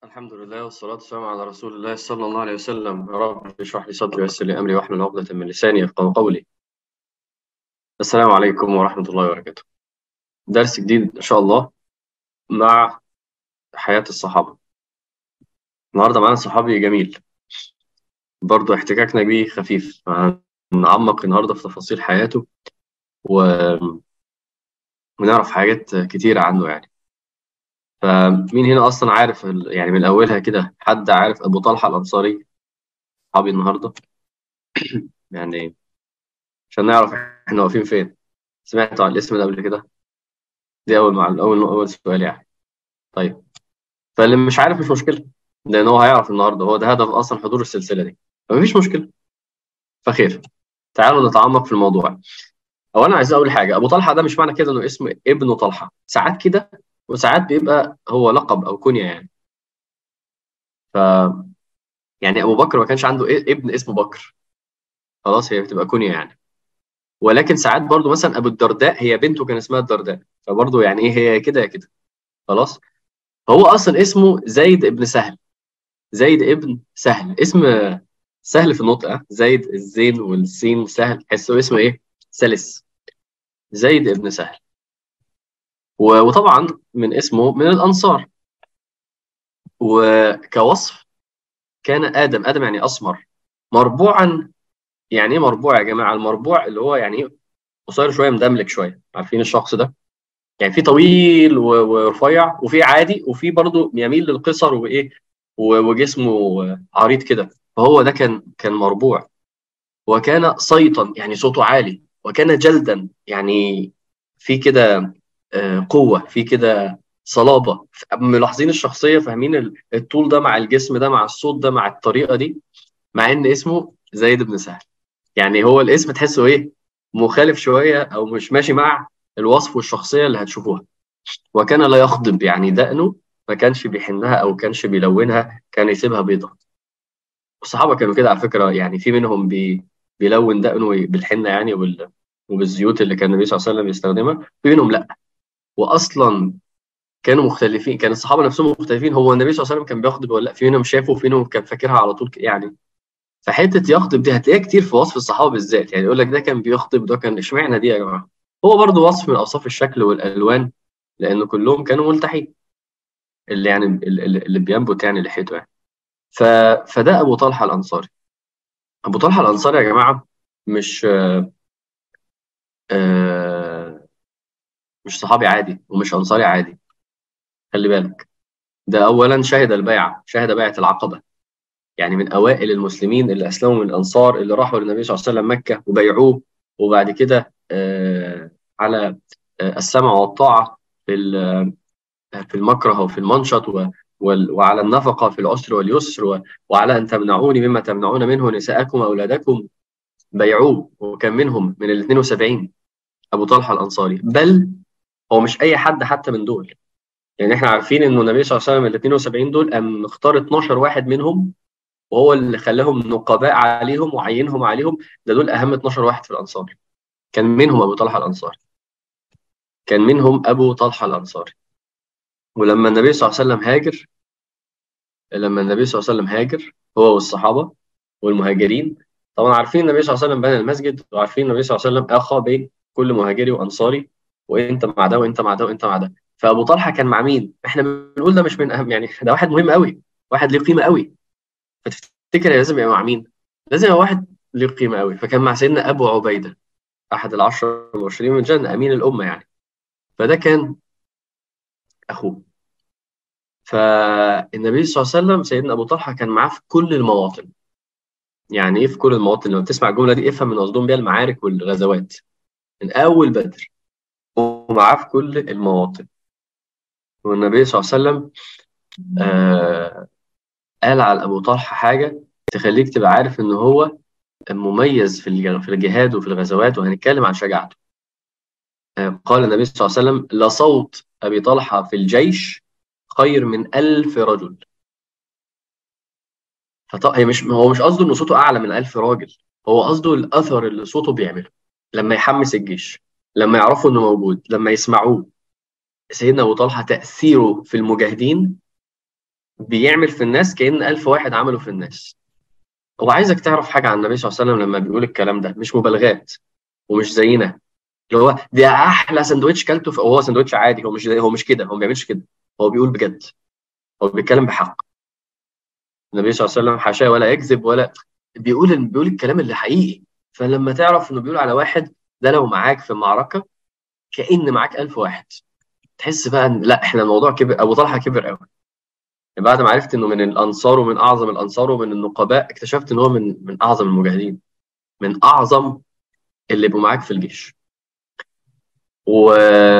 الحمد لله والصلاة والسلام على رسول الله صلى الله عليه وسلم يا رب اشرح لي صدري ويسر لي أمري واحلل عقدة من لساني يفقهوا قولي السلام عليكم ورحمة الله وبركاته درس جديد إن شاء الله مع حياة الصحابة النهاردة معانا صحابي جميل برضو احتكاكنا بيه خفيف هنعمق النهاردة في تفاصيل حياته و... ونعرف حاجات كتيرة عنه يعني فمين هنا أصلا عارف ال- يعني من أولها كده حد عارف أبو طلحة الأنصاري صحابي النهاردة يعني عشان نعرف احنا واقفين فين سمعت عن الاسم ده قبل كده دي أول مع أول أول سؤال يعني طيب فاللي مش عارف مش مشكلة لأن هو هيعرف النهاردة هو ده هدف أصلا حضور السلسلة دي فمفيش مشكلة فخير تعالوا نتعمق في الموضوع أولا عايز أقول حاجة أبو طلحة ده مش معنى كده إنه اسم ابن طلحة ساعات كده وساعات بيبقى هو لقب أو كنية يعني ف يعني أبو بكر ما كانش عنده إيه- ابن اسمه بكر خلاص هي بتبقى كنية يعني ولكن ساعات برضو مثلا ابو الدرداء هي بنته كان اسمها الدرداء فبرضو يعني ايه هي كده يا كده خلاص هو اصلا اسمه زيد ابن سهل زيد ابن سهل اسم سهل في النطق أه؟ زيد الزين والسين سهل تحسه اسمه ايه سلس زيد ابن سهل و- وطبعا من اسمه من الانصار وكوصف كان ادم ادم يعني اسمر مربوعا يعني ايه مربوع يا جماعه المربوع اللي هو يعني ايه قصير شويه مدملك شويه عارفين الشخص ده يعني في طويل و- ورفيع وفي عادي وفي برضه يميل للقصر وايه و- وجسمه عريض كده فهو ده كان كان مربوع وكان صيتا يعني صوته عالي وكان جلدا يعني في كده آه، قوة في كده صلابة ملاحظين الشخصية فاهمين ال- الطول ده مع الجسم ده مع الصوت ده مع الطريقة دي مع ان اسمه زيد بن سهل يعني هو الاسم تحسه ايه مخالف شوية او مش ماشي مع الوصف والشخصية اللي هتشوفوها وكان لا يخضب يعني دقنه ما كانش بيحنها او كانش بيلونها كان يسيبها بيضة الصحابة كانوا كده على فكرة يعني في منهم بي بيلون دقنه بالحنة يعني وبال وبالزيوت اللي كان النبي صلى الله عليه وسلم يستخدمها في منهم لا واصلا كانوا مختلفين كان الصحابة نفسهم مختلفين هو النبي صلى الله عليه وسلم كان بيخضب ولا لا في منهم شافه وفي منهم كان فاكرها على طول يعني فحتة يخضب دي هتلاقيها كتير في وصف الصحابة بالذات يعني يقول لك ده كان بيخضب ده كان اشمعنى دي يا جماعة هو برضو وصف من اوصاف الشكل والالوان لان كلهم كانوا ملتحين اللي يعني اللي اللي بينبت يعني لحيته يعني ف... فده ابو طلحه الانصاري ابو طلحه الانصاري يا جماعه مش آه... مش صحابي عادي ومش انصاري عادي خلي بالك ده اولا شهد البيعه شهد بيعه العقبه يعني من اوائل المسلمين اللي اسلموا من الانصار اللي راحوا للنبي صلى الله عليه وسلم مكه وبيعوه وبعد كده آه... على آه، السمع والطاعه في ال... في المكره وفي المنشط و... وال- وعلى النفقة في العسر واليسر و... وعلى أن تمنعوني مما تمنعون منه نساءكم وأولادكم بيعوه وكان منهم من ال 72 أبو طلحة الأنصاري بل هو مش أي حد حتى من دول يعني احنا عارفين انه النبي صلى الله عليه وسلم ال 72 دول قام مختار 12 واحد منهم وهو اللي خلاهم نقباء عليهم وعينهم عليهم ده دول اهم 12 واحد في الانصار كان منهم ابو طلحه الانصاري كان منهم ابو طلحه الانصاري ولما النبي صلى الله عليه وسلم هاجر لما النبي صلى الله عليه وسلم هاجر هو والصحابة والمهاجرين طبعا عارفين النبي صلى الله عليه وسلم بنى المسجد وعارفين النبي صلى الله عليه وسلم أخى بين كل مهاجري وأنصاري وأنت مع ده وأنت مع ده وأنت مع ده فأبو طلحة كان مع مين؟ إحنا بنقول ده مش من أهم يعني ده واحد مهم قوي واحد ليه قيمة قوي فتفتكر لازم يبقى مع مين؟ لازم يبقى واحد ليه قيمة قوي فكان مع سيدنا أبو عبيدة أحد العشرة المبشرين من الجنة أمين الأمة يعني فده كان أخوه فالنبي صلى الله عليه وسلم سيدنا أبو طلحة كان معاه في كل المواطن يعني ايه في كل المواطن لما تسمع الجمله دي افهم من قصدهم بيها المعارك والغزوات من اول بدر ومعاه في كل المواطن والنبي صلى الله عليه وسلم آه قال على ابو طلحه حاجه تخليك تبقى عارف ان هو مميز في الج- في الجهاد وفي الغزوات وهنتكلم عن شجاعته آه قال النبي صلى الله عليه وسلم لصوت ابي طلحه في الجيش خير من ألف رجل فط... هي مش هو مش قصده ان صوته اعلى من ألف راجل هو قصده الاثر اللي صوته بيعمله لما يحمس الجيش لما يعرفوا انه موجود لما يسمعوه سيدنا ابو طلحه تاثيره في المجاهدين بيعمل في الناس كأن ألف واحد عملوا في الناس هو عايزك تعرف حاجة عن النبي صلى الله عليه وسلم لما بيقول الكلام ده مش مبالغات ومش زينا اللي هو دي احلى سندوتش كلته هو سندوتش عادي هو مش هو مش كده هو ما بيعملش كده هو بيقول بجد هو بيتكلم بحق النبي صلى الله عليه وسلم حاشاه ولا يكذب ولا بيقول بيقول الكلام اللي حقيقي فلما تعرف انه بيقول على واحد ده لو معاك في معركه كأن معاك ألف واحد تحس بقى ان لا احنا الموضوع كبر ابو طلحه كبر قوي بعد ما عرفت انه من الانصار ومن اعظم الانصار ومن النقباء اكتشفت ان هو من من اعظم المجاهدين من اعظم اللي يبقوا معاك في الجيش و...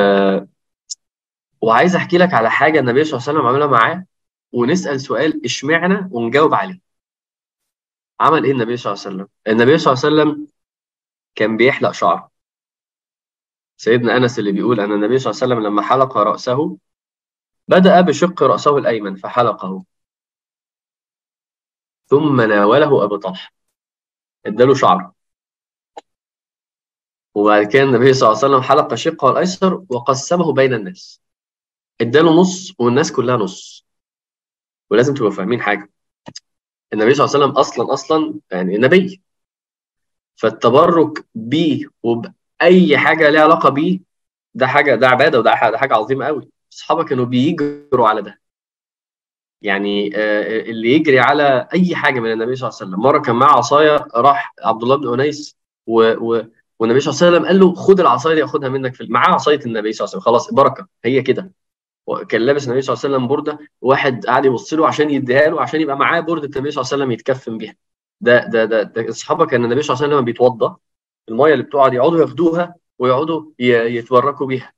وعايز احكي لك على حاجه النبي صلى الله عليه وسلم عملها معاه ونسال سؤال اشمعنى ونجاوب عليه عمل ايه النبي صلى الله عليه وسلم النبي صلى الله عليه وسلم كان بيحلق شعره سيدنا انس اللي بيقول ان النبي صلى الله عليه وسلم لما حلق راسه بدا بشق راسه الايمن فحلقه ثم ناوله ابو طلحه اداله شعره وبعد كده النبي صلى الله عليه وسلم حلق شقه الايسر وقسمه بين الناس اداله نص والناس كلها نص ولازم تبقوا فاهمين حاجه النبي صلى الله عليه وسلم اصلا اصلا يعني نبي فالتبرك بيه وباي حاجه ليها علاقه بيه ده حاجه ده عباده وده حاجه, ده حاجة عظيمه قوي الصحابه كانوا بيجروا على ده يعني اللي يجري على اي حاجه من النبي صلى الله عليه وسلم مره كان معاه عصايه راح عبد الله بن انيس و, و والنبي صلى الله عليه وسلم قال له خد العصايه دي اخدها منك في معاه عصايه النبي صلى الله عليه وسلم خلاص بركه هي كده وكان لابس النبي صلى الله عليه وسلم برده واحد قاعد يبص له عشان يديها له عشان يبقى معاه برده النبي صلى الله عليه وسلم يتكفن بيها ده ده ده, ده الصحابه كان النبي صلى الله عليه وسلم بيتوضا الميه اللي بتقعد يقعدوا ياخدوها ويقعدوا يتبركوا بيها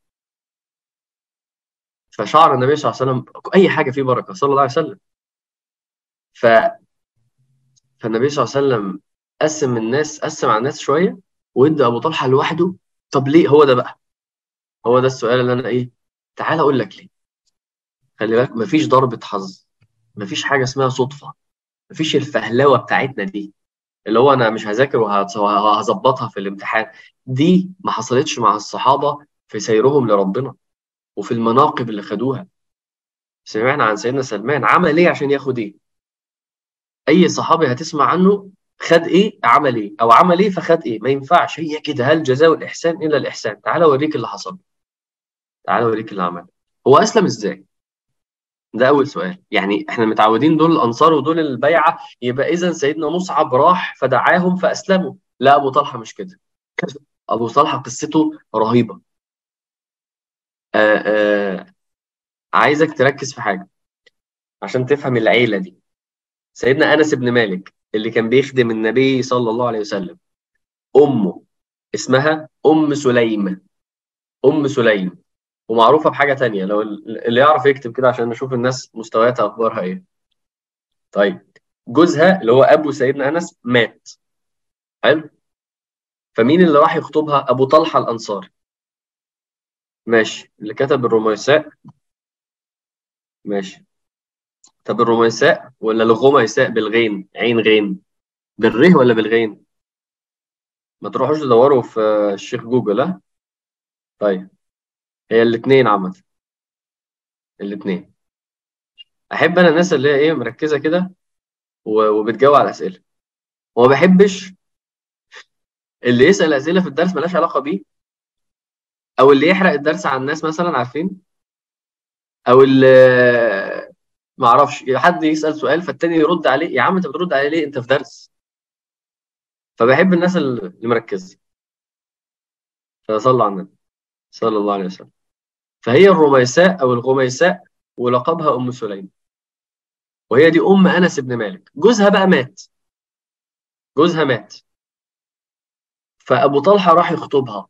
فشعر النبي صلى الله عليه وسلم اي حاجه فيه بركه صلى الله عليه وسلم ف فالنبي صلى الله عليه وسلم قسم الناس قسم على الناس شويه وادى ابو طلحه لوحده طب ليه هو ده بقى هو ده السؤال اللي انا ايه تعال اقول لك ليه خلي بالك مفيش ضربه حظ مفيش حاجه اسمها صدفه مفيش الفهلوه بتاعتنا دي اللي هو انا مش هذاكر وهظبطها في الامتحان دي ما حصلتش مع الصحابه في سيرهم لربنا وفي المناقب اللي خدوها سمعنا عن سيدنا سلمان عمل ايه عشان ياخد ايه اي صحابي هتسمع عنه خد ايه عمل ايه او عمل ايه فخد ايه ما ينفعش هي كده هل جزاء الاحسان الا الاحسان تعال اوريك اللي حصل تعال اوريك اللي عمل هو اسلم ازاي ده اول سؤال يعني احنا متعودين دول الانصار ودول البيعه يبقى اذا سيدنا مصعب راح فدعاهم فاسلموا لا ابو طلحه مش كده ابو طلحه قصته رهيبه آآ آآ عايزك تركز في حاجه عشان تفهم العيله دي سيدنا انس بن مالك اللي كان بيخدم النبي صلى الله عليه وسلم امه اسمها ام سليم ام سليم ومعروفه بحاجه تانية لو اللي يعرف يكتب كده عشان نشوف الناس مستوياتها اخبارها ايه طيب جوزها اللي هو ابو سيدنا انس مات حلو فمين اللي راح يخطبها ابو طلحه الانصاري ماشي اللي كتب الروميساء ماشي طب الروميساء ولا الغميساء بالغين عين غين بالره ولا بالغين ما تروحوش تدوروا في الشيخ جوجل ها طيب هي الاثنين عامة الاثنين احب انا الناس اللي هي ايه مركزه كده وبتجاوب على الاسئله وما بحبش اللي يسال اسئله في الدرس ملهاش علاقه بيه او اللي يحرق الدرس على الناس مثلا عارفين او اللي ما اعرفش حد يسال سؤال فالتاني يرد عليه يا عم انت بترد عليه ليه انت في درس فبحب الناس اللي مركزه فصلى على النبي صلى الله عليه وسلم فهي الرميساء او الغميساء ولقبها ام سليم وهي دي ام انس بن مالك جوزها بقى مات جوزها مات فابو طلحه راح يخطبها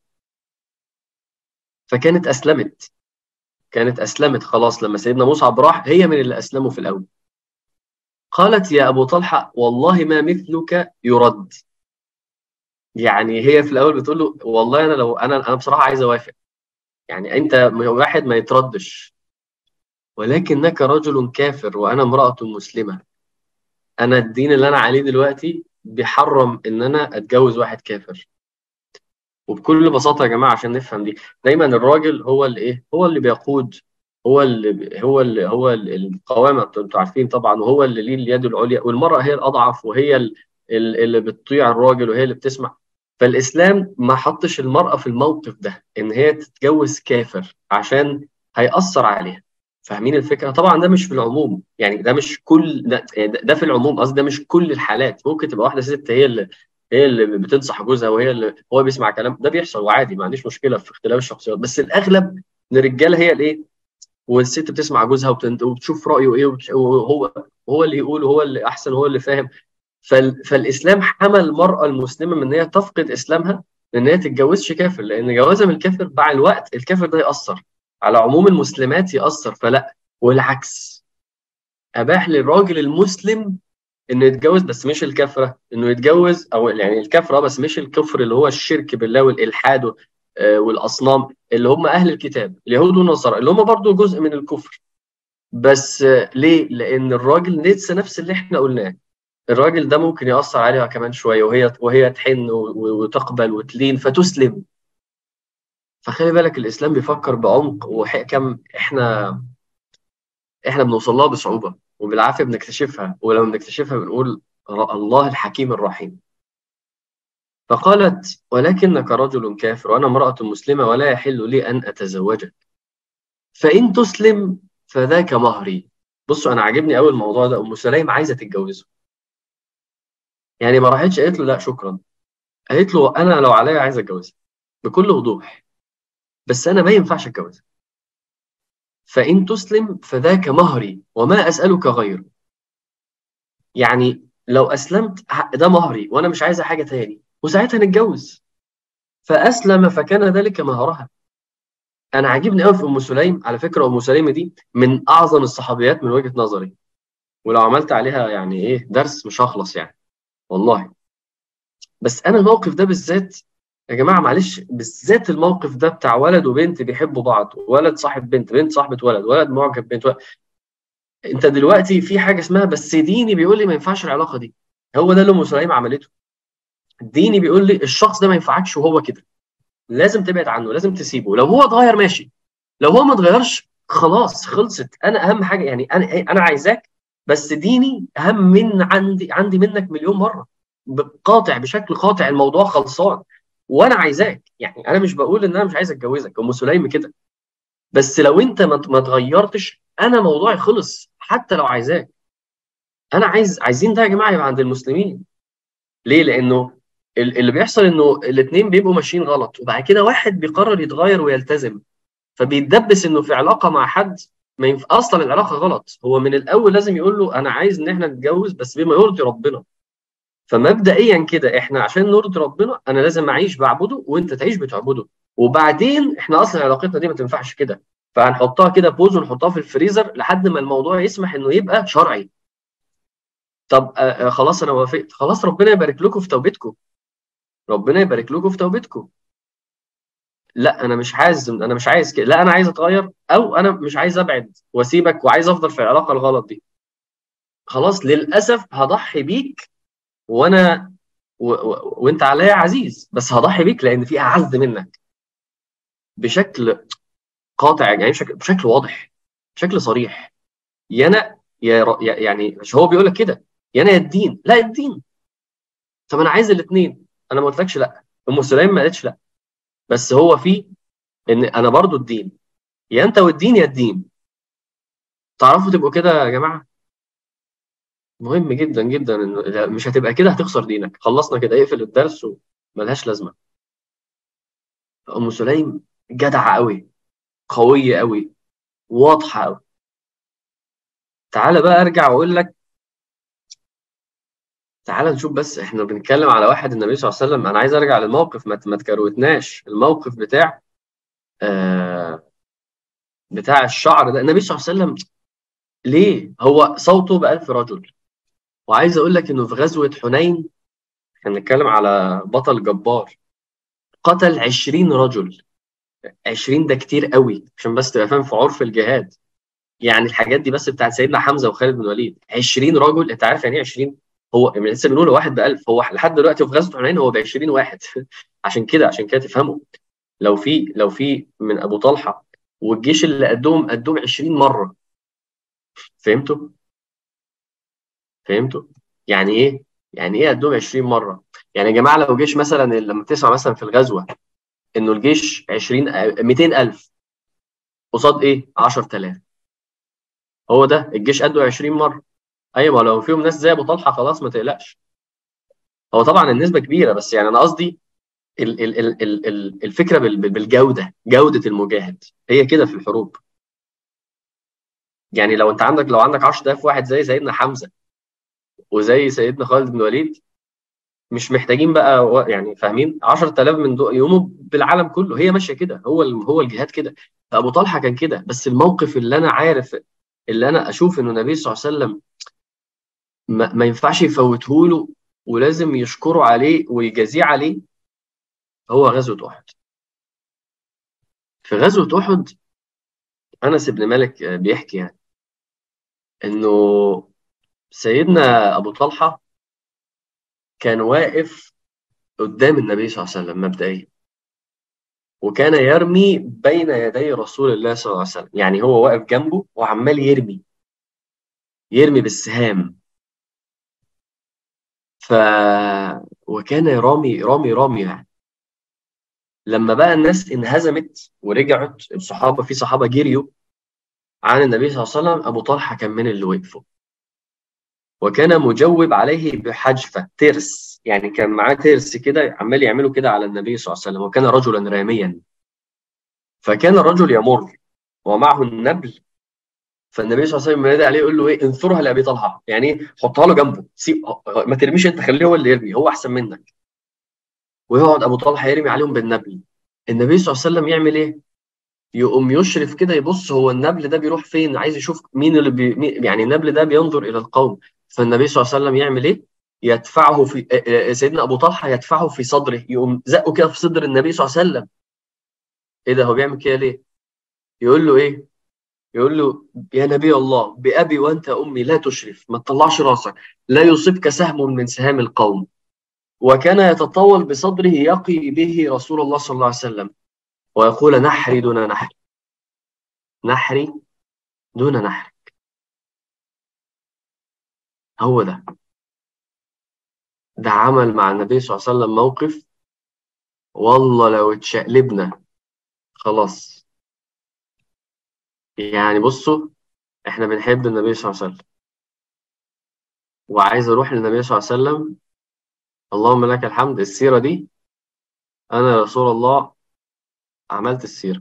فكانت اسلمت كانت اسلمت خلاص لما سيدنا مصعب راح هي من اللي اسلموا في الاول قالت يا ابو طلحه والله ما مثلك يرد يعني هي في الاول بتقول له والله انا لو انا انا بصراحه عايز اوافق يعني انت واحد ما يتردش ولكنك رجل كافر وانا امراه مسلمه انا الدين اللي انا عليه دلوقتي بيحرم ان انا اتجوز واحد كافر وبكل بساطه يا جماعه عشان نفهم دي دايما الراجل هو اللي ايه هو اللي بيقود هو اللي هو اللي هو القوامه انتوا عارفين طبعا وهو اللي ليه اليد العليا والمراه هي الاضعف وهي اللي بتطيع الراجل وهي اللي بتسمع فالاسلام ما حطش المراه في الموقف ده ان هي تتجوز كافر عشان هيأثر عليها فاهمين الفكره طبعا ده مش في العموم يعني ده مش كل ده, ده في العموم قصدي ده مش كل الحالات ممكن تبقى واحده ست هي اللي هي اللي بتنصح جوزها وهي اللي هو بيسمع كلام ده بيحصل وعادي ما عنديش مشكله في اختلاف الشخصيات بس الاغلب ان الرجاله هي الايه والست بتسمع جوزها وبتشوف رايه ايه وهو هو اللي يقول هو اللي احسن هو اللي فاهم فالاسلام حمى المراه المسلمه من ان هي تفقد اسلامها لان هي تتجوزش كافر لان جوازها من الكافر مع الوقت الكافر ده ياثر على عموم المسلمات ياثر فلا والعكس اباح للراجل المسلم انه يتجوز بس مش الكفره انه يتجوز او يعني الكفره بس مش الكفر اللي هو الشرك بالله والالحاد آه، والاصنام اللي هم اهل الكتاب اليهود والنصارى اللي هم برضو جزء من الكفر بس آه، ليه؟ لان الراجل نسى نفس اللي احنا قلناه الراجل ده ممكن ياثر عليها كمان شويه وهي وهي تحن وتقبل وتلين فتسلم فخلي بالك الاسلام بيفكر بعمق وحكم احنا احنا بنوصل لها بصعوبه وبالعافيه بنكتشفها ولما بنكتشفها بنقول الله الحكيم الرحيم فقالت ولكنك رجل كافر وانا امراه مسلمه ولا يحل لي ان اتزوجك فان تسلم فذاك مهري بصوا انا عاجبني قوي الموضوع ده ام سليم عايزه تتجوزه يعني ما راحتش قالت له لا شكرا قالت له انا لو عليا عايز اتجوزها بكل وضوح بس انا ما ينفعش اتجوزها فان تسلم فذاك مهري وما اسالك غيره يعني لو اسلمت ده مهري وانا مش عايزه حاجه تاني وساعتها نتجوز فاسلم فكان ذلك مهرها انا عاجبني قوي في ام سليم على فكره ام سليم دي من اعظم الصحابيات من وجهه نظري ولو عملت عليها يعني ايه درس مش هخلص يعني والله بس انا الموقف ده بالذات يا جماعه معلش بالذات الموقف ده بتاع ولد وبنت بيحبوا بعض ولد صاحب بنت بنت صاحبه ولد ولد معجب بنت ولد. انت دلوقتي في حاجه اسمها بس ديني بيقول لي ما ينفعش العلاقه دي هو ده اللي ام سليم عملته ديني بيقول لي الشخص ده ما ينفعكش وهو كده لازم تبعد عنه لازم تسيبه لو هو اتغير ماشي لو هو ما اتغيرش خلاص خلصت انا اهم حاجه يعني انا انا عايزاك بس ديني اهم من عندي عندي منك مليون مره قاطع بشكل قاطع الموضوع خلصان وانا عايزاك يعني انا مش بقول ان انا مش عايز اتجوزك ام سليم كده بس لو انت ما اتغيرتش انا موضوعي خلص حتى لو عايزاك انا عايز عايزين ده يا جماعه يبقى عند المسلمين ليه لانه اللي بيحصل انه الاثنين بيبقوا ماشيين غلط وبعد كده واحد بيقرر يتغير ويلتزم فبيتدبس انه في علاقه مع حد ما ينفع اصلا العلاقه غلط هو من الاول لازم يقول له انا عايز ان احنا نتجوز بس بما يرضي ربنا فمبدئيا كده احنا عشان نرضي ربنا انا لازم اعيش بعبده وانت تعيش بتعبده وبعدين احنا اصلا علاقتنا دي ما تنفعش كده فهنحطها كده بوز ونحطها في الفريزر لحد ما الموضوع يسمح انه يبقى شرعي طب آه, آه، خلاص انا وافقت خلاص ربنا يبارك لكم في توبتكم ربنا يبارك لكم في توبتكم لا انا مش عايز انا مش عايز كده لا انا عايز اتغير او انا مش عايز ابعد واسيبك وعايز افضل في العلاقه الغلط دي خلاص للاسف هضحي بيك وانا و... و... وانت عليا عزيز بس هضحي بيك لان في اعز منك بشكل قاطع يعني بشكل, بشكل واضح بشكل صريح يا انا يا ر... يعني مش هو بيقول لك كده يا انا يا الدين لا الدين طب انا عايز الاثنين انا ما قلتلكش لا ام سليم ما قالتش لا بس هو في ان انا برضو الدين يا انت والدين يا الدين تعرفوا تبقوا كده يا جماعه مهم جدا جدا انه مش هتبقى كده هتخسر دينك خلصنا كده اقفل الدرس وملهاش لازمه ام سليم جدعه قوي قويه قوي واضحه قوي تعالى بقى ارجع واقول لك تعال نشوف بس احنا بنتكلم على واحد النبي صلى الله عليه وسلم انا عايز ارجع للموقف ما تكروتناش الموقف بتاع آه بتاع الشعر ده النبي صلى الله عليه وسلم ليه هو صوته بألف رجل وعايز اقول لك انه في غزوة حنين احنا بنتكلم على بطل جبار قتل 20 رجل 20 ده كتير قوي عشان بس تبقى فاهم في عرف الجهاد يعني الحاجات دي بس بتاعت سيدنا حمزه وخالد بن الوليد 20 رجل انت عارف يعني ايه 20 هو لسه بنقول واحد ب 1000 هو لحد دلوقتي في غزوه حنين هو ب 20 واحد عشان كده عشان كده تفهموا لو في لو في من ابو طلحه والجيش اللي قدهم قدهم 20 مره فهمتوا؟ فهمتوا؟ يعني ايه؟ يعني ايه قدهم 20 مره؟ يعني يا جماعه لو جيش مثلا لما تسمع مثلا في الغزوه انه الجيش 20 200000 قصاد ايه؟ 10000 هو ده الجيش قده 20 مره ايوه لو فيهم ناس زي ابو طلحه خلاص ما تقلقش هو طبعا النسبه كبيره بس يعني انا قصدي ال ال ال ال ال الفكره بالجوده جوده المجاهد هي كده في الحروب يعني لو انت عندك لو عندك 10000 واحد زي سيدنا حمزه وزي سيدنا خالد بن الوليد مش محتاجين بقى يعني فاهمين 10000 من دول يقوموا بالعالم كله هي ماشيه كده هو هو الجهاد كده فابو طلحه كان كده بس الموقف اللي انا عارف اللي انا اشوف انه النبي صلى الله عليه وسلم ما, ما ينفعش يفوته له ولازم يشكره عليه ويجازيه عليه هو غزوه احد في غزوه احد انس بن مالك بيحكي يعني انه سيدنا ابو طلحه كان واقف قدام النبي صلى الله عليه وسلم مبدئيا وكان يرمي بين يدي رسول الله صلى الله عليه وسلم يعني هو واقف جنبه وعمال يرمي يرمي بالسهام ف وكان رامي رامي رامي يعني لما بقى الناس انهزمت ورجعت الصحابه في صحابه جريوا عن النبي صلى الله عليه وسلم ابو طلحه كان من اللي وقفوا وكان مجوب عليه بحجفه ترس يعني كان معاه ترس كده عمال يعمله كده على النبي صلى الله عليه وسلم وكان رجلا راميا فكان الرجل يمر ومعه النبل فالنبي صلى الله عليه وسلم ينادي عليه يقول له ايه انثرها لابي طلحه يعني ايه حطها له جنبه سيب ما ترميش انت خليه هو اللي يرمي هو احسن منك ويقعد ابو طلحه يرمي عليهم بالنبل النبي صلى الله عليه وسلم يعمل ايه يقوم يشرف كده يبص هو النبل ده بيروح فين عايز يشوف مين اللي بي... يعني النبل ده بينظر الى القوم فالنبي صلى الله عليه وسلم يعمل ايه يدفعه في سيدنا ابو طلحه يدفعه في صدره يقوم زقه كده في صدر النبي صلى الله عليه وسلم ايه ده هو بيعمل كده ليه يقول له ايه يقول له يا نبي الله بأبي وأنت أمي لا تشرف ما تطلعش راسك لا يصيبك سهم من سهام القوم وكان يتطول بصدره يقي به رسول الله صلى الله عليه وسلم ويقول نحري دون نحري نحري دون نحرك هو ده ده عمل مع النبي صلى الله عليه وسلم موقف والله لو اتشقلبنا خلاص يعني بصوا احنا بنحب النبي صلى الله عليه وسلم وعايز اروح للنبي صلى الله عليه وسلم اللهم لك الحمد السيره دي انا يا رسول الله عملت السيره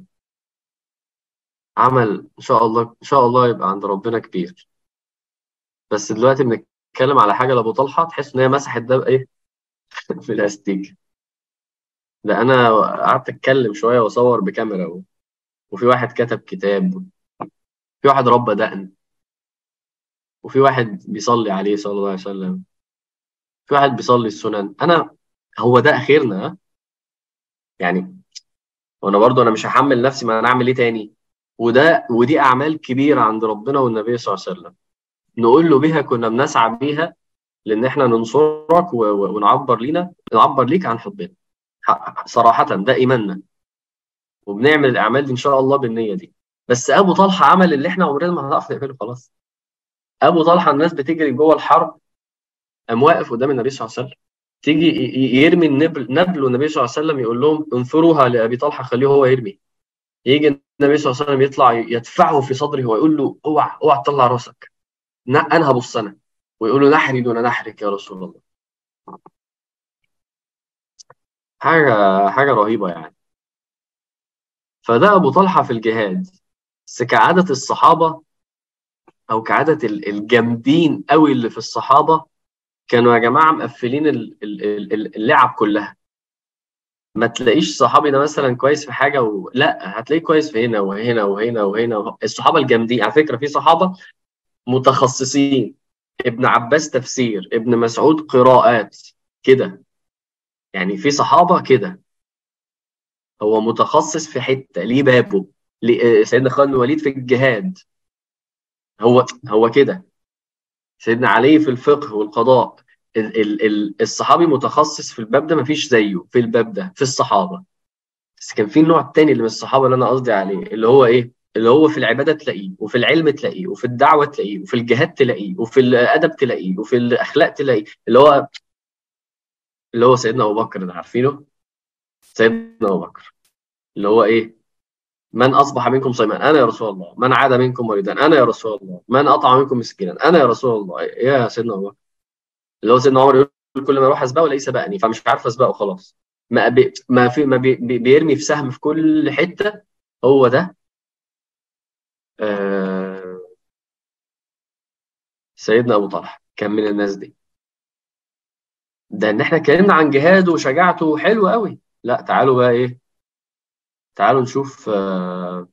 عمل ان شاء الله ان شاء الله يبقى عند ربنا كبير بس دلوقتي بنتكلم على حاجه لابو طلحه تحس ان هي مسحت ده بايه في الاستيك ده انا قعدت اتكلم شويه واصور بكاميرا وفي واحد كتب كتاب في واحد ربى دقن وفي واحد بيصلي عليه صلى الله عليه وسلم في واحد بيصلي السنن انا هو ده اخرنا يعني وانا برضو انا مش هحمل نفسي ما انا اعمل ايه تاني وده ودي اعمال كبيره عند ربنا والنبي صلى الله عليه وسلم نقول له بها كنا بنسعى بيها لان احنا ننصرك ونعبر لينا نعبر ليك عن حبنا صراحه ده ايماننا وبنعمل الاعمال دي ان شاء الله بالنيه دي بس ابو طلحه عمل اللي احنا عمرنا ما هنعرف نعمله خلاص ابو طلحه الناس بتجري جوه الحرب قام واقف قدام النبي صلى الله عليه وسلم تيجي يرمي النبل نبل والنبي صلى الله عليه وسلم يقول لهم انثروها لابي طلحه خليه هو يرمي يجي النبي صلى الله عليه وسلم يطلع يدفعه في صدره ويقول له اوعى اوعى تطلع راسك انا هبص انا ويقول له نحري دون نحرك يا رسول الله حاجه حاجه رهيبه يعني فده ابو طلحه في الجهاد بس كعاده الصحابه او كعاده الجامدين قوي اللي في الصحابه كانوا يا جماعه مقفلين اللعب كلها ما تلاقيش صحابي ده مثلا كويس في حاجه و... لا هتلاقيه كويس في هنا وهنا وهنا وهنا الصحابه الجامدين على فكره في صحابه متخصصين ابن عباس تفسير ابن مسعود قراءات كده يعني في صحابه كده هو متخصص في حته ليه بابه ليه سيدنا خالد بن الوليد في الجهاد هو هو كده سيدنا علي في الفقه والقضاء ال ال ال الصحابي متخصص في الباب ده مفيش زيه في الباب ده في الصحابه بس كان في النوع التاني اللي من الصحابه اللي انا قصدي عليه اللي هو ايه اللي هو في العباده تلاقيه وفي العلم تلاقيه وفي الدعوه تلاقيه وفي الجهاد تلاقيه وفي الادب تلاقيه وفي الاخلاق تلاقيه اللي هو اللي هو سيدنا ابو بكر ده عارفينه سيدنا ابو بكر اللي هو ايه من اصبح منكم صيما انا يا رسول الله من عاد منكم مريضا انا يا رسول الله من قطع منكم مسكينا انا يا رسول الله يا سيدنا ابو بكر اللي هو سيدنا عمر يقول كل ما اروح اسبقه الاقيه سبقني فمش عارف اسبقه خلاص ما بي ما في ما بي بيرمي في سهم في كل حته هو ده آه سيدنا ابو طلحه كان من الناس دي ده ان احنا اتكلمنا عن جهاده وشجاعته حلو قوي لا تعالوا بقى ايه تعالوا نشوف آه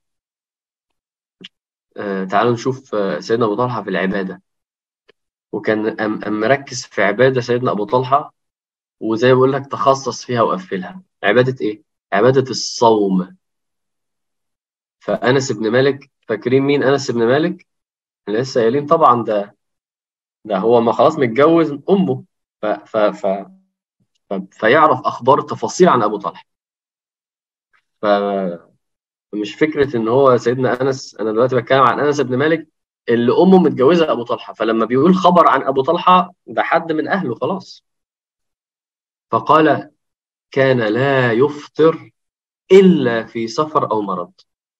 آه تعالوا نشوف آه سيدنا ابو طلحه في العباده وكان أم أم مركز في عباده سيدنا ابو طلحه وزي ما بقول لك تخصص فيها وقفلها عباده ايه عباده الصوم فانس بن مالك فاكرين مين انس بن مالك لسه قايلين طبعا ده ده هو ما خلاص متجوز امه ف ف ف ف فيعرف اخبار تفاصيل عن ابو طلحه ف مش فكره ان هو سيدنا انس انا دلوقتي بتكلم عن انس بن مالك اللي امه متجوزه ابو طلحه فلما بيقول خبر عن ابو طلحه ده حد من اهله خلاص فقال كان لا يفطر الا في سفر او مرض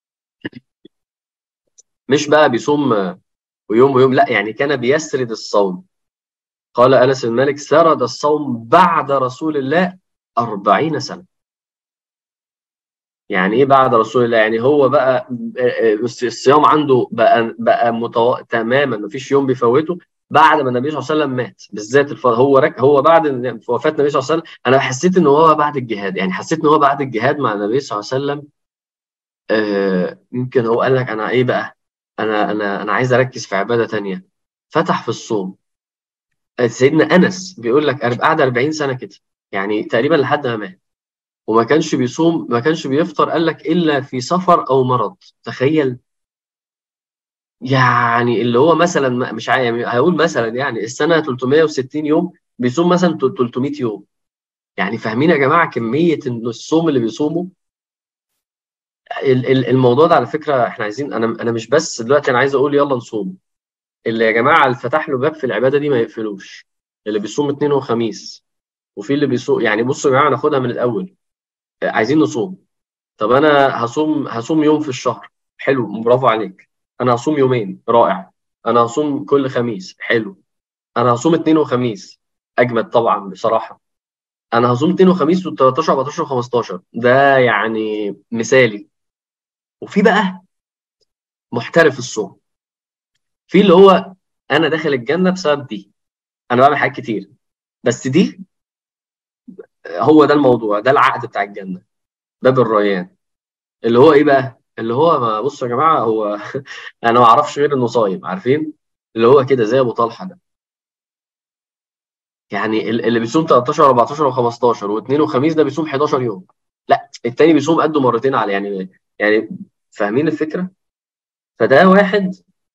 مش بقى بيصوم ويوم ويوم لا يعني كان بيسرد الصوم قال انس بن مالك سرد الصوم بعد رسول الله أربعين سنه يعني ايه بعد رسول الله يعني هو بقى الصيام عنده بقى بقى متو... تماما مفيش يوم بيفوته بعد ما النبي صلى الله عليه وسلم مات بالذات الف... هو رك... هو بعد وفاه النبي صلى الله عليه وسلم انا حسيت ان هو بعد الجهاد يعني حسيت ان هو بعد الجهاد مع النبي صلى الله عليه وسلم آه يمكن هو قال لك انا ايه بقى انا انا انا عايز اركز في عباده تانية فتح في الصوم سيدنا انس بيقول لك قعد 40 سنه كده يعني تقريبا لحد ما مات وما كانش بيصوم ما كانش بيفطر قال لك الا في سفر او مرض تخيل يعني اللي هو مثلا مش عارف يعني هقول مثلا يعني السنه 360 يوم بيصوم مثلا 300 يوم يعني فاهمين يا جماعه كميه ان الصوم اللي بيصومه الموضوع ده على فكره احنا عايزين انا انا مش بس دلوقتي انا عايز اقول يلا نصوم اللي يا جماعه اللي فتح له باب في العباده دي ما يقفلوش اللي بيصوم اثنين وخميس وفي اللي بيصوم يعني بصوا يا جماعه ناخدها من الاول عايزين نصوم طب انا هصوم هصوم يوم في الشهر حلو برافو عليك انا هصوم يومين رائع انا هصوم كل خميس حلو انا هصوم اثنين وخميس اجمد طبعا بصراحه انا هصوم اثنين وخميس و13 14 و15 ده يعني مثالي وفي بقى محترف الصوم في اللي هو انا داخل الجنه بسبب دي انا بعمل حاجات كتير بس دي هو ده الموضوع ده العقد بتاع الجنه باب الريان اللي هو ايه بقى اللي هو ما بصوا يا جماعه هو انا ما اعرفش غير انه صايم عارفين اللي هو كده زي ابو طلحه ده يعني اللي بيصوم 13 و14 و15 واثنين وخميس ده بيصوم 11 يوم لا التاني بيصوم قده مرتين على يعني يعني فاهمين الفكره فده واحد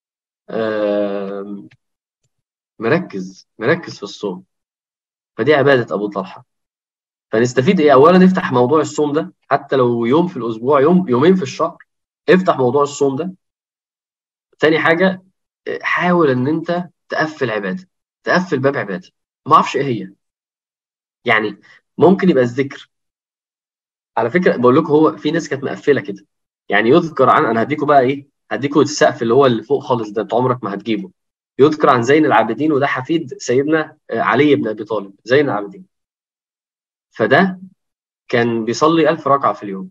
مركز مركز في الصوم فدي عباده ابو طلحه فنستفيد ايه اولا نفتح موضوع الصوم ده حتى لو يوم في الاسبوع يوم يومين في الشهر افتح موضوع الصوم ده تاني حاجه حاول ان انت تقفل عباده تقفل باب عباده ما اعرفش ايه هي يعني ممكن يبقى الذكر على فكره بقول لكم هو في ناس كانت مقفله كده يعني يذكر عن انا هديكم بقى ايه هديكم السقف اللي هو اللي فوق خالص ده انت عمرك ما هتجيبه يذكر عن زين العابدين وده حفيد سيدنا علي بن ابي طالب زين العابدين فده كان بيصلي ألف ركعة في اليوم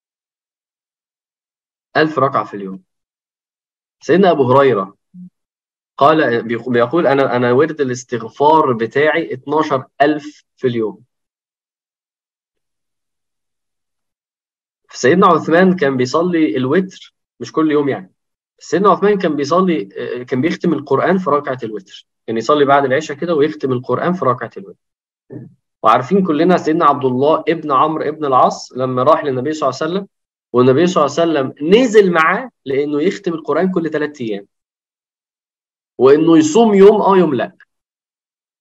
ألف ركعة في اليوم سيدنا أبو هريرة قال بيقول أنا أنا ورد الاستغفار بتاعي 12000 في اليوم سيدنا عثمان كان بيصلي الوتر مش كل يوم يعني سيدنا عثمان كان بيصلي كان بيختم القرآن في ركعة الوتر كان يصلي بعد العشاء كده ويختم القرآن في ركعة الوتر وعارفين كلنا سيدنا عبد الله ابن عمرو ابن العاص لما راح للنبي صلى الله عليه وسلم والنبي صلى الله عليه وسلم نزل معاه لانه يختم القران كل ثلاث ايام وانه يصوم يوم اه يوم لا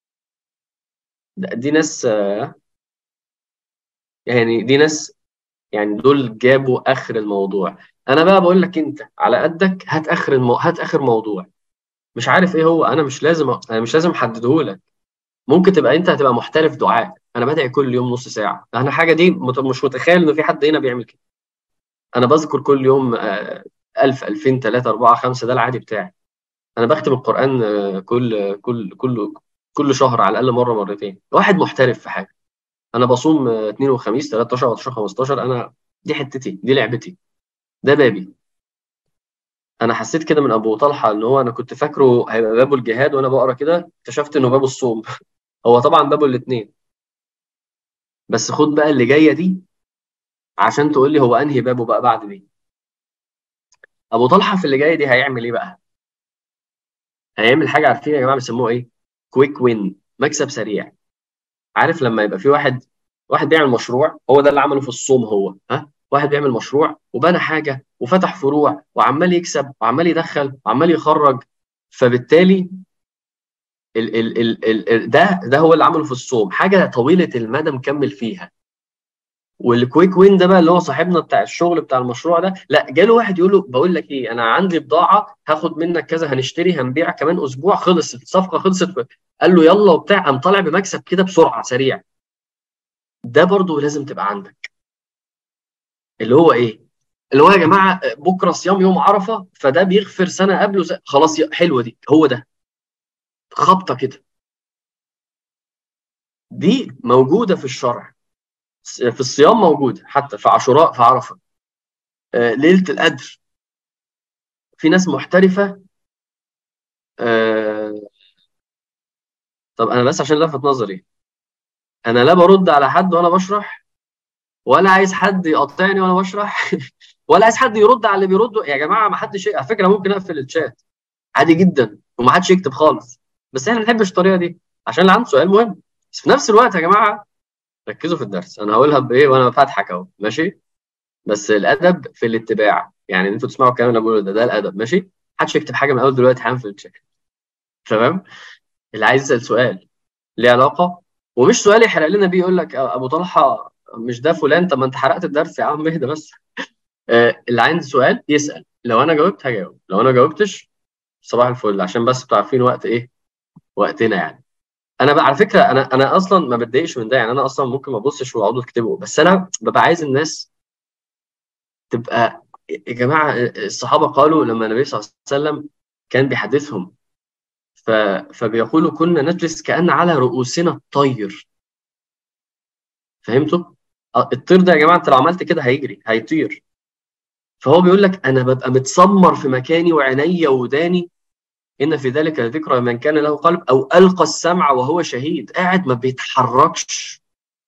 دي ناس يعني دي ناس يعني دول جابوا اخر الموضوع انا بقى بقول لك انت على قدك هات اخر المو... هات اخر موضوع مش عارف ايه هو انا مش لازم انا مش لازم احدده لك ممكن تبقى انت هتبقى محترف دعاء انا بدعي كل يوم نص ساعه انا حاجه دي مش متخيل انه في حد هنا بيعمل كده انا بذكر كل يوم 1000 2000 3 4 5 ده العادي بتاعي انا بختم القران آه، كل كل كل كل شهر على الاقل مره مرتين واحد محترف في حاجه انا بصوم آه، اثنين وخميس 13 14 15 انا دي حتتي دي لعبتي ده بابي انا حسيت كده من ابو طلحه ان هو انا كنت فاكره هيبقى بابه الجهاد وانا بقرا كده اكتشفت انه بابه الصوم هو طبعا بابه الاثنين بس خد بقى اللي جايه دي عشان تقول لي هو انهي بابه بقى بعد دي ابو طلحه في اللي جايه دي هيعمل ايه بقى هيعمل حاجه عارفين يا جماعه بيسموها ايه كويك وين مكسب سريع عارف لما يبقى في واحد واحد بيعمل مشروع هو ده اللي عمله في الصوم هو ها واحد بيعمل مشروع وبنى حاجه وفتح فروع وعمال يكسب وعمال يدخل وعمال يخرج فبالتالي ال ال ال ال ده ده هو اللي عمله في الصوم حاجه طويله المدى مكمل فيها والكويك وين ده بقى اللي هو صاحبنا بتاع الشغل بتاع المشروع ده لا جاله واحد يقول له بقول لك ايه انا عندي بضاعه هاخد منك كذا هنشتري هنبيع كمان اسبوع خلص الصفقه خلصت قال له يلا وبتاع قام طالع بمكسب كده بسرعه سريع ده برضو لازم تبقى عندك اللي هو ايه اللي هو يا جماعه بكره صيام يوم عرفه فده بيغفر سنه قبله س... خلاص حلوه دي هو ده خبطه كده دي موجوده في الشرع في الصيام موجوده حتى في عاشوراء في عرفه آه ليله القدر في ناس محترفه آه طب انا بس عشان لفت نظري انا لا برد على حد وانا بشرح ولا عايز حد يقطعني وانا بشرح ولا عايز حد يرد على اللي بيرد يا جماعه ما حدش على فكره ممكن اقفل الشات عادي جدا وما حدش يكتب خالص بس احنا ما بنحبش الطريقه دي عشان اللي عنده سؤال مهم بس في نفس الوقت يا جماعه ركزوا في الدرس انا هقولها بايه وانا فاتحك اهو ماشي بس الادب في الاتباع يعني انتوا تسمعوا الكلام اللي بقوله ده ده الادب ماشي محدش يكتب حاجه من اول دلوقتي حالا في الشات تمام اللي عايز يسال سؤال ليه علاقه ومش سؤال يحرق لنا بيه يقول لك ابو طلحه مش ده فلان طب ما انت حرقت الدرس يا عم اهدى بس آه اللي عنده سؤال يسال لو انا جاوبت هجاوب لو انا جاوبتش صباح الفل عشان بس انتوا عارفين وقت ايه وقتنا يعني انا بقى على فكره انا انا اصلا ما بتضايقش من ده يعني انا اصلا ممكن ما ابصش واقعدوا تكتبوا بس انا ببقى عايز الناس تبقى يا جماعه الصحابه قالوا لما النبي صلى الله عليه وسلم كان بيحدثهم ف... فبيقولوا كنا نجلس كأن على رؤوسنا الطير فهمتوا؟ الطير ده يا جماعه انت لو عملت كده هيجري هيطير فهو بيقول لك انا ببقى متسمر في مكاني وعيني وداني ان في ذلك ذكرى من كان له قلب او القى السمع وهو شهيد قاعد ما بيتحركش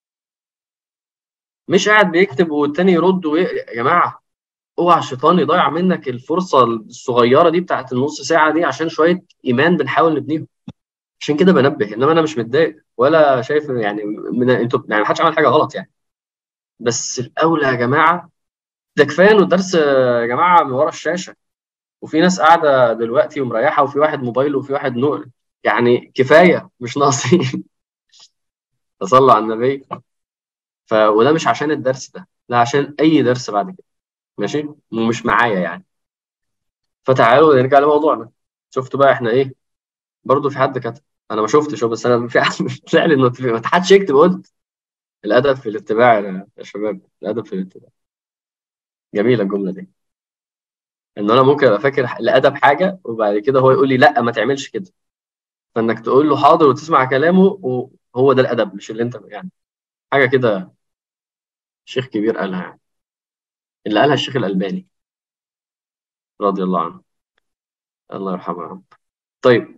مش قاعد بيكتب والتاني يرد وي... يا جماعه اوعى الشيطان يضيع منك الفرصه الصغيره دي بتاعت النص ساعه دي عشان شويه ايمان بنحاول نبنيهم عشان كده بنبه انما انا مش متضايق ولا شايف يعني من انتوا يعني ما حدش عمل حاجه غلط يعني بس الاولى يا جماعه ده كفايه انه الدرس يا جماعه من ورا الشاشه وفي ناس قاعده دلوقتي ومريحه وفي واحد موبايل وفي واحد نور يعني كفايه مش ناقصين صلى على النبي ف وده مش عشان الدرس ده لا عشان اي درس بعد كده ماشي ومش معايا يعني فتعالوا نرجع لموضوعنا شفتوا بقى احنا ايه برضه في حد كتب انا ما شفتش بس انا في حد طلع لي ما حدش يكتب قلت الادب في الاتباع يا شباب الادب في الاتباع جميله الجمله دي ان انا ممكن ابقى فاكر الادب حاجه وبعد كده هو يقول لي لا ما تعملش كده فانك تقول له حاضر وتسمع كلامه وهو ده الادب مش اللي انت يعني حاجه كده شيخ كبير قالها يعني اللي قالها الشيخ الالباني رضي الله عنه الله يرحمه يا رب طيب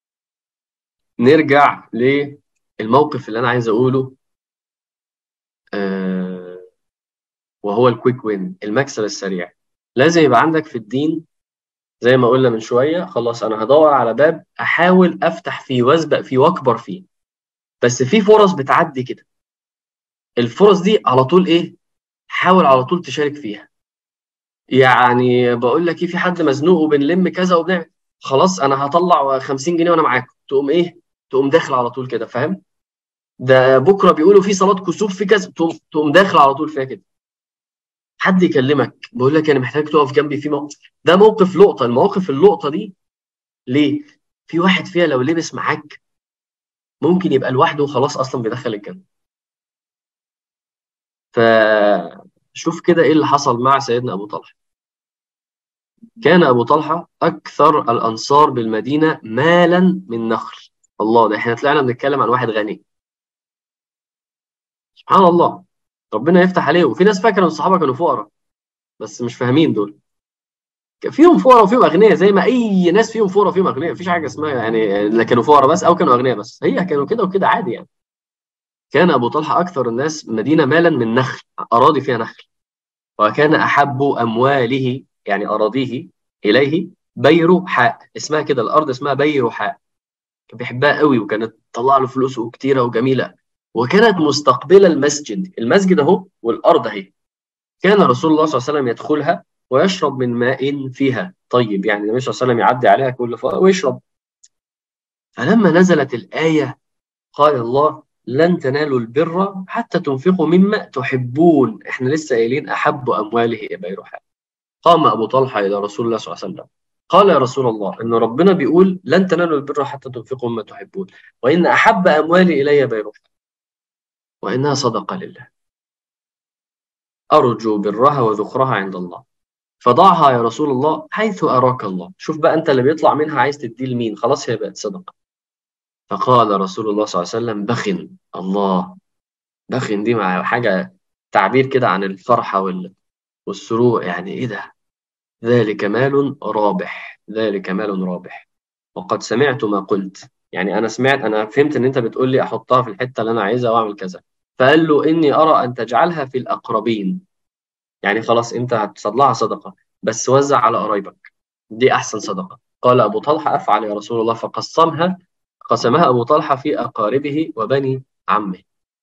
نرجع للموقف اللي انا عايز اقوله آه وهو الكويك وين المكسب السريع لازم يبقى عندك في الدين زي ما قلنا من شويه خلاص انا هدور على باب احاول افتح فيه واسبق فيه واكبر فيه بس في فرص بتعدي كده الفرص دي على طول ايه حاول على طول تشارك فيها يعني بقول لك ايه في حد مزنوق وبنلم كذا وبنعمل خلاص انا هطلع 50 جنيه وانا معاكم تقوم ايه تقوم داخل على طول كده فاهم ده بكره بيقولوا في صلاه كسوف في كذا تقوم تقوم داخل على طول فيها كده حد يكلمك بقول لك انا محتاج تقف جنبي في موقف ده موقف لقطه المواقف اللقطه دي ليه في واحد فيها لو لبس معاك ممكن يبقى لوحده وخلاص اصلا بيدخل الجنه فشوف كده ايه اللي حصل مع سيدنا ابو طلحه كان ابو طلحه اكثر الانصار بالمدينه مالا من نخل الله ده احنا طلعنا بنتكلم عن واحد غني سبحان الله ربنا يفتح عليه وفي ناس فاكره ان الصحابه كانوا فقراء بس مش فاهمين دول فيهم فقراء وفيهم اغنياء زي ما اي ناس فيهم فقراء وفيهم اغنياء مفيش حاجه اسمها يعني لا كانوا فقراء بس او كانوا اغنياء بس هي كانوا كده وكده عادي يعني كان ابو طلحه اكثر الناس مدينه مالا من نخل اراضي فيها نخل وكان احب امواله يعني اراضيه اليه بيروحاء اسمها كده الارض اسمها بيروحاء كان بيحبها قوي وكانت تطلع له فلوس كتيره وجميله وكانت مستقبله المسجد المسجد اهو والارض اهي كان رسول الله صلى الله عليه وسلم يدخلها ويشرب من ماء فيها طيب يعني النبي صلى الله عليه وسلم يعدي عليها كل فتره ويشرب فلما نزلت الايه قال الله لن تنالوا البر حتى تنفقوا مما تحبون احنا لسه قايلين احب امواله بيرحاء قام ابو طلحه الى رسول الله صلى الله عليه وسلم قال يا رسول الله ان ربنا بيقول لن تنالوا البر حتى تنفقوا مما تحبون وان احب اموالي الي بيرحاء وانها صدقه لله ارجو برها وذخرها عند الله فضعها يا رسول الله حيث اراك الله شوف بقى انت اللي بيطلع منها عايز تديه لمين خلاص هي بقت صدقه فقال رسول الله صلى الله عليه وسلم بخن الله بخن دي مع حاجة تعبير كده عن الفرحة والسرور يعني إيه ده ذلك مال رابح ذلك مال رابح وقد سمعت ما قلت يعني أنا سمعت أنا فهمت إن أنت بتقول لي أحطها في الحتة اللي أنا عايزها وأعمل كذا فقال له إني أرى أن تجعلها في الأقربين يعني خلاص أنت هتصدلها صدقة بس وزع على قرايبك دي أحسن صدقة قال أبو طلحة أفعل يا رسول الله فقسمها قسمها أبو طلحة في أقاربه وبني عمه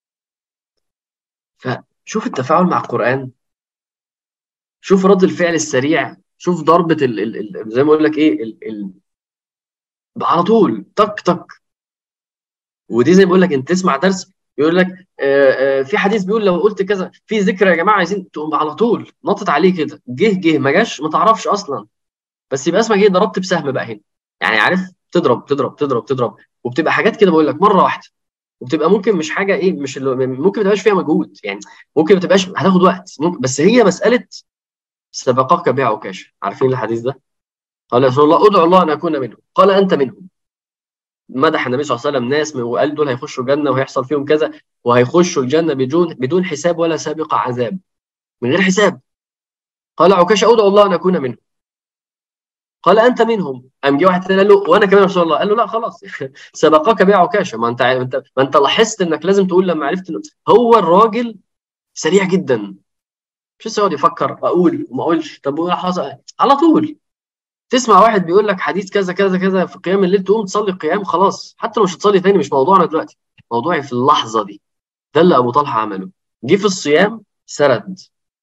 فشوف التفاعل مع القرآن شوف رد الفعل السريع شوف ضربة ال ال ال زي ما أقول لك إيه ال ال على طول تك تك ودي زي ما بقول لك أنت تسمع درس يقول لك آآ آآ في حديث بيقول لو قلت كذا في ذكر يا جماعه عايزين تقوم على طول نطت عليه كده جه جه ما جاش ما تعرفش اصلا بس يبقى اسمك ايه ضربت بسهم بقى هنا يعني عارف تضرب تضرب تضرب تضرب وبتبقى حاجات كده بقول لك مره واحده وبتبقى ممكن مش حاجه ايه مش اللي ممكن ما تبقاش فيها مجهود يعني ممكن ما تبقاش هتاخد وقت ممكن بس هي مساله سبقك بيع وكاش عارفين الحديث ده؟ قال يا رسول الله ادعو الله ان اكون منهم قال انت منهم مدح النبي صلى الله عليه وسلم ناس وقال دول هيخشوا الجنه وهيحصل فيهم كذا وهيخشوا الجنه بدون بدون حساب ولا سابقه عذاب من غير حساب قال عكاشه ادعو الله ان اكون منهم قال انت منهم قام جه واحد تاني قال له وانا كمان يا رسول الله قال له لا خلاص سبقك بيع عكاشه ما انت ما انت ما انت لاحظت انك لازم تقول لما عرفت انه هو الراجل سريع جدا مش لسه يقعد يفكر اقول وما اقولش طب وايه حصل على طول تسمع واحد بيقول لك حديث كذا كذا كذا في قيام الليل تقوم تصلي القيام خلاص حتى لو مش هتصلي تاني مش موضوعنا دلوقتي موضوعي في اللحظه دي ده اللي ابو طلحه عمله جه في الصيام سرد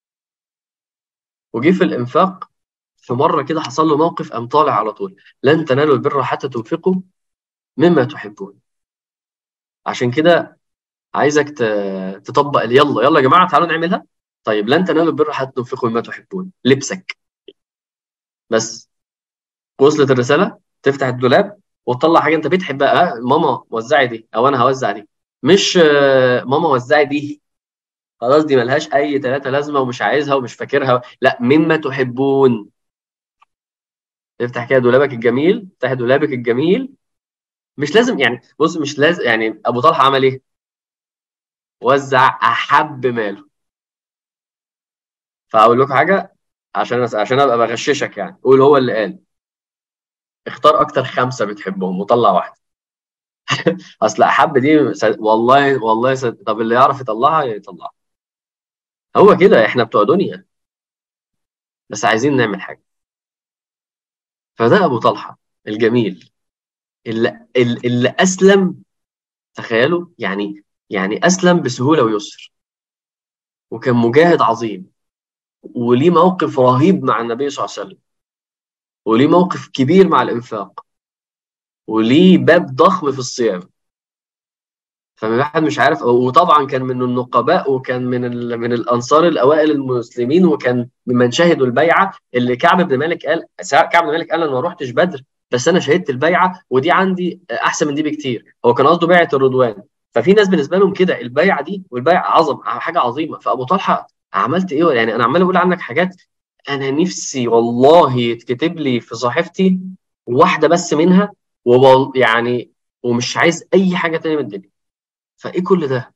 وجه في الانفاق في مره كده حصل له موقف قام طالع على طول لن تنالوا البر حتى تنفقوا مما تحبون عشان كده عايزك تطبق يلا يلا يا جماعه تعالوا نعملها طيب لن تنالوا البر حتى تنفقوا مما تحبون لبسك بس وصلت الرساله تفتح الدولاب وتطلع حاجه انت بتحبها أه ماما وزعي دي او انا هوزع دي مش ماما وزعي دي خلاص دي ملهاش اي ثلاثه لازمه ومش عايزها ومش فاكرها لا مما تحبون افتح كده دولابك الجميل افتح دولابك الجميل مش لازم يعني بص مش لازم يعني ابو طلحه عمل ايه؟ وزع احب ماله فاقول لكم حاجه عشان عشان ابقى بغششك يعني قول هو اللي قال اختار اكتر خمسه بتحبهم وطلع واحده اصل احب دي والله والله سد... طب اللي يعرف يطلعها يطلعها هو كده احنا بتوع دنيا بس عايزين نعمل حاجه فده ابو طلحه الجميل اللي, اللي اسلم تخيلوا يعني يعني اسلم بسهوله ويسر وكان مجاهد عظيم وليه موقف رهيب مع النبي صلى الله عليه وسلم وليه موقف كبير مع الانفاق وليه باب ضخم في الصيام فالواحد مش عارف وطبعا كان من النقباء وكان من من الانصار الاوائل المسلمين وكان ممن شهدوا البيعه اللي كعب بن مالك قال كعب بن مالك قال انا ما رحتش بدر بس انا شهدت البيعه ودي عندي احسن من دي بكتير هو كان قصده بيعه الرضوان ففي ناس بالنسبه لهم كده البيعه دي والبيعه عظم حاجه عظيمه فابو طلحه عملت ايه يعني انا عمال اقول عنك حاجات انا نفسي والله يتكتب لي في صحيفتي واحده بس منها ويعني ومش عايز اي حاجه تانية من الدنيا فايه كل ده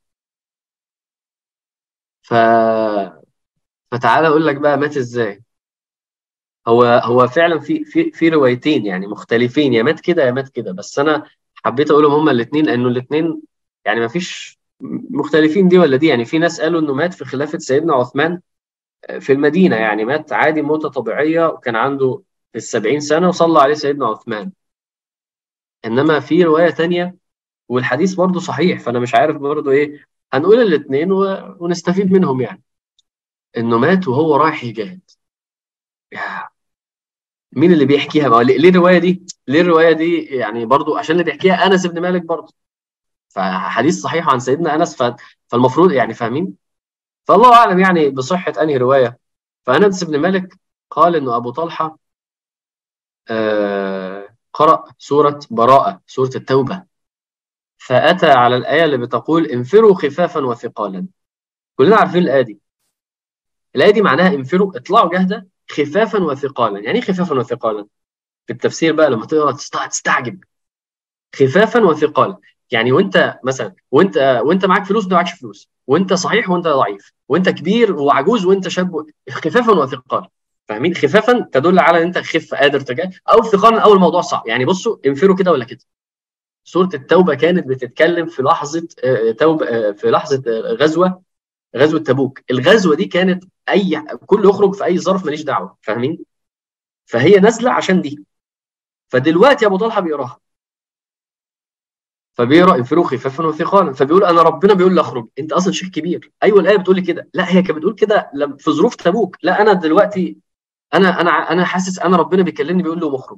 ف فتعالى اقول لك بقى مات ازاي هو هو فعلا في في في روايتين يعني مختلفين يا مات كده يا مات كده بس انا حبيت اقولهم هما الاثنين لانه الاثنين يعني ما فيش مختلفين دي ولا دي يعني في ناس قالوا انه مات في خلافه سيدنا عثمان في المدينه يعني مات عادي موته طبيعيه وكان عنده في السبعين سنه وصلى عليه سيدنا عثمان انما في روايه تانية والحديث برضه صحيح فانا مش عارف برضه ايه هنقول الاثنين ونستفيد منهم يعني انه مات وهو رايح يجاهد مين اللي بيحكيها بقى ليه الروايه دي ليه الروايه دي يعني برضو عشان اللي بيحكيها انس بن مالك برضو فحديث صحيح عن سيدنا انس فالمفروض يعني فاهمين فالله اعلم يعني بصحه انهي روايه فانس بن مالك قال انه ابو طلحه آه قرأ سورة براءة سورة التوبة فأتى على الآية اللي بتقول انفروا خفافا وثقالا كلنا عارفين الآية دي الآية دي معناها انفروا اطلعوا جهدة خفافا وثقالا يعني ايه خفافا وثقالا في التفسير بقى لما تقرا تستعجب خفافا وثقالا يعني وانت مثلا وانت وانت معاك فلوس وانت معكش فلوس وانت صحيح وانت ضعيف وانت كبير وعجوز وانت شاب خفافا وثقالا فاهمين خفافا تدل على ان انت خف قادر تجاه او ثقالا او الموضوع صعب يعني بصوا انفروا كده ولا كده سوره التوبه كانت بتتكلم في لحظه توبه في لحظه غزوه غزوه تبوك الغزوه دي كانت اي كل يخرج في اي ظرف ماليش دعوه فاهمين فهي نازله عشان دي فدلوقتي ابو طلحه بيقراها فبيقرا انفروا خفافا وثقالا فبيقول انا ربنا بيقول لي اخرج انت اصلا شيخ كبير ايوه الايه بتقول لي كده لا هي كانت بتقول كده في ظروف تبوك لا انا دلوقتي انا انا انا حاسس انا ربنا بيكلمني بيقول له مخرج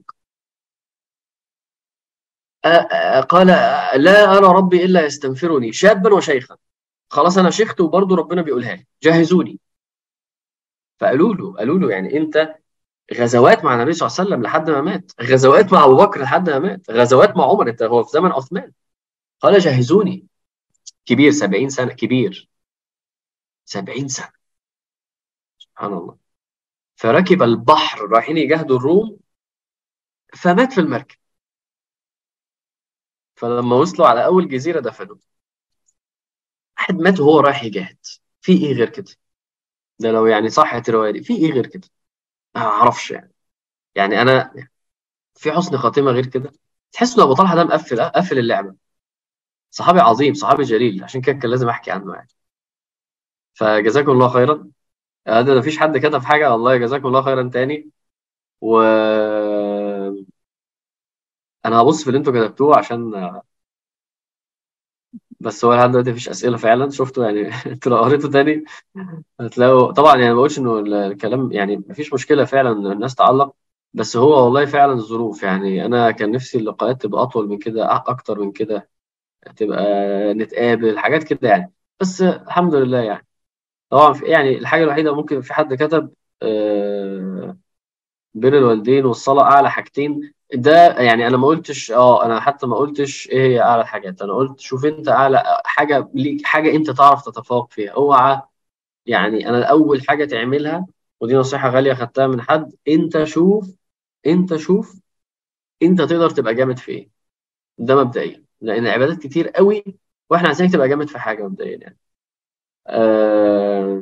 قال لا ارى ربي الا يستنفرني شابا وشيخا خلاص انا شيخت وبرضه ربنا بيقولها لي جهزوني فقالوا له قالوا له يعني انت غزوات مع النبي صلى الله عليه وسلم لحد ما مات غزوات مع ابو بكر لحد ما مات غزوات مع عمر انت هو في زمن عثمان قال جهزوني كبير 70 سنه كبير 70 سنه سبحان الله فركب البحر رايحين يجاهدوا الروم فمات في المركب فلما وصلوا على اول جزيره دفنوه واحد مات وهو رايح يجاهد في ايه غير كده ده لو يعني صحت الروايه دي في ايه غير كده ما اعرفش يعني يعني انا في حسن خاتمه غير كده تحس ان ابو طلحه ده مقفل قفل اللعبه صحابي عظيم صحابي جليل عشان كده كان لازم احكي عنه يعني فجزاكم الله خيرا ده مفيش حد كتب حاجه والله جزاكم الله خيرا تاني و انا هبص في اللي انتوا كتبتوه عشان بس هو لحد دلوقتي مفيش اسئله فعلا شفتوا يعني انتوا لو قريتوا تاني هتلاقوا طبعا يعني ما بقولش انه الكلام يعني مفيش مشكله فعلا ان الناس تعلق بس هو والله فعلا الظروف يعني انا كان نفسي اللقاءات تبقى اطول من كده اكتر من كده تبقى نتقابل حاجات كده يعني بس الحمد لله يعني طبعا يعني الحاجه الوحيده ممكن في حد كتب آه بين الوالدين والصلاه اعلى حاجتين ده يعني انا ما قلتش اه انا حتى ما قلتش ايه هي اعلى الحاجات انا قلت شوف انت اعلى حاجه ليك حاجه انت تعرف تتفوق فيها اوعى يعني انا اول حاجه تعملها ودي نصيحه غاليه خدتها من حد انت شوف انت شوف انت تقدر تبقى جامد في ايه ده مبدئيا لان عبادات كتير قوي واحنا عايزينك تبقى جامد في حاجه مبدئيا يعني آه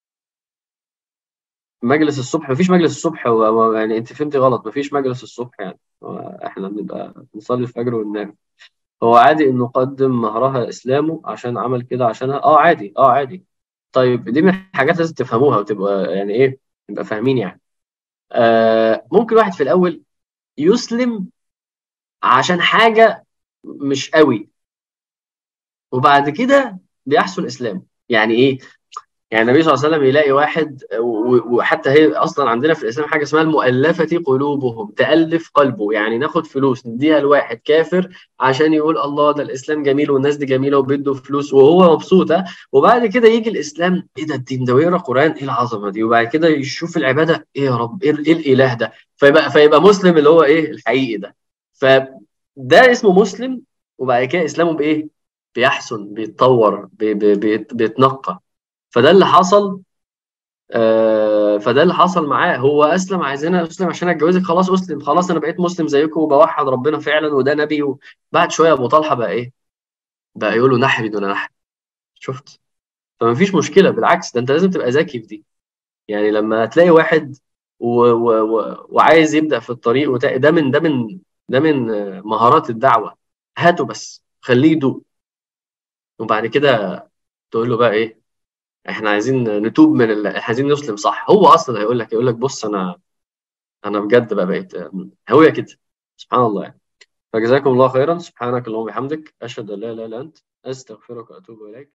مجلس الصبح مفيش مجلس الصبح هو يعني انت فهمتي غلط مفيش مجلس الصبح يعني احنا بنبقى نصلي الفجر وننام هو عادي انه قدم مهرها اسلامه عشان عمل كده عشانها اه عادي اه عادي طيب دي من الحاجات لازم تفهموها وتبقى يعني ايه نبقى فاهمين يعني آه ممكن واحد في الاول يسلم عشان حاجه مش قوي وبعد كده بيحصل اسلامه يعني ايه يعني النبي صلى الله عليه وسلم يلاقي واحد وحتى هي اصلا عندنا في الاسلام حاجه اسمها المؤلفه قلوبهم تالف قلبه يعني ناخد فلوس نديها لواحد كافر عشان يقول الله ده الاسلام جميل والناس دي جميله وبيدوا فلوس وهو مبسوط وبعد كده يجي الاسلام ايه ده الدين ده ويقرا قران ايه العظمه دي وبعد كده يشوف العباده ايه يا رب ايه, إيه الاله ده فيبقى فيبقى مسلم اللي هو ايه الحقيقي ده فده اسمه مسلم وبعد كده اسلامه بايه بيحسن بيتطور بي بي بيتنقى فده اللي حصل آه فده اللي حصل معاه هو اسلم عايزين اسلم عشان اتجوزك خلاص اسلم خلاص انا بقيت مسلم زيكم وبوحد ربنا فعلا وده نبي وبعد شويه ابو طلحه بقى ايه بقى يقول له نحبي دون نحبي شفت فما فيش مشكله بالعكس ده انت لازم تبقى ذكي في دي يعني لما تلاقي واحد و و و وعايز يبدا في الطريق وت... ده من ده من ده من مهارات الدعوه هاته بس خليه يدوق وبعد كده تقول له بقى ايه احنا عايزين نتوب من ال... عايزين نسلم صح هو اصلا هيقول لك يقول لك بص انا انا بجد بقى بقيت هويه كده سبحان الله يعني فجزاكم الله خيرا سبحانك اللهم وبحمدك اشهد ان لا اله الا انت استغفرك واتوب اليك